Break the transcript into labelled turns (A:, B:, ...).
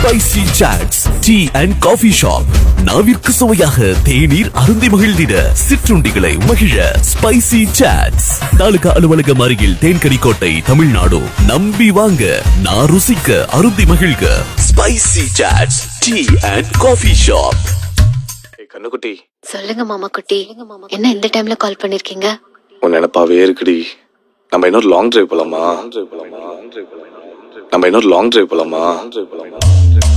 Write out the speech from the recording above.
A: spicy chaats tea and coffee shop நாவிற்கு சுவையாக தேநீர் அருந்தி மகிழ்ந்திட சிற்றுண்டிகளை மகிழ ஸ்பைசி சாட்ஸ் தாலுகா அலுவலகம் அருகில் தேன்கனி கோட்டை தமிழ்நாடு நம்பி வாங்க நான் ருசிக்க அருந்தி மகிழ்க spicy chaats tea and coffee shop
B: ஏய் கண்ணுக்குட்டி
C: சொல்லுங்க மாமா குட்டி என்ன இந்த டைம்ல கால் பண்ணிருக்கீங்க
B: உன் நினப்பாவே இருக்குடி நம்ம இன்னொரு லாங் டிரைவ் போலாமா நம்ம இன்னொரு லாங் டிரைவ் போலாமா